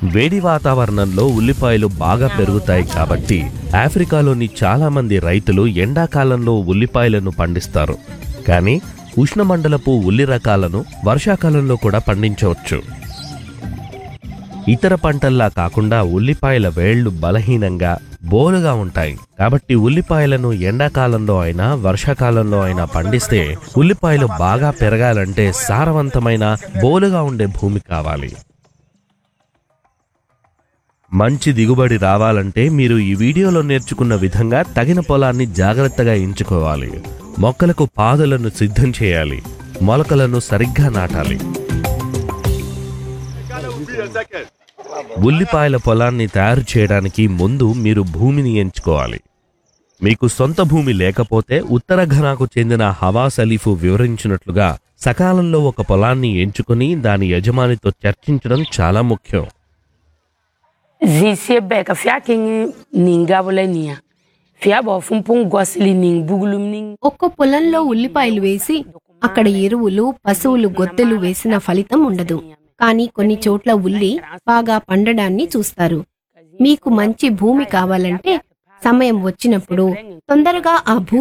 వేడి వాతావరణంలో ఉల్లిపాయలు బాగా పెరుగుతాయి కాబట్టి ఆఫ్రికాలోని చాలా మంది రైతులు ఎండాకాలంలో ఉల్లిపాయలను పండిస్తారు కానీ ఉష్ణమండలపు ఉల్లి రకాలను వర్షాకాలంలో కూడా పండించవచ్చు ఇతర పంటల్లా కాకుండా ఉల్లిపాయల వేళ్లు బలహీనంగా బోలుగా ఉంటాయి కాబట్టి ఉల్లిపాయలను ఎండాకాలంలో అయినా వర్షాకాలంలో అయినా పండిస్తే ఉల్లిపాయలు బాగా పెరగాలంటే సారవంతమైన బోలుగా ఉండే భూమి కావాలి మంచి దిగుబడి రావాలంటే మీరు ఈ వీడియోలో నేర్చుకున్న విధంగా తగిన పొలాన్ని జాగ్రత్తగా ఎంచుకోవాలి మొక్కలకు పాదులను సిద్ధం చేయాలి మొలకలను సరిగ్గా నాటాలి ఉల్లిపాయల పొలాన్ని తయారు చేయడానికి ముందు మీరు భూమిని ఎంచుకోవాలి మీకు సొంత భూమి లేకపోతే ఉత్తర ఘనాకు చెందిన హవాస్ అలీఫు వివరించినట్లుగా సకాలంలో ఒక పొలాన్ని ఎంచుకుని దాని యజమానితో చర్చించడం చాలా ముఖ్యం Zisie bɛɛ ka fia kin nin gabula nia. Fia bɔ fumpun gɔsili nin bugulum nin. ఒక్క పొలంలో ఉల్లిపాయలు వేసి అక్కడ ఎరువులు పశువులు గొత్తెలు వేసిన ఫలితం ఉండదు కానీ కొన్ని చోట్ల ఉల్లి బాగా పండడాన్ని చూస్తారు మీకు మంచి భూమి కావాలంటే సమయం వచ్చినప్పుడు తొందరగా ఆ భూ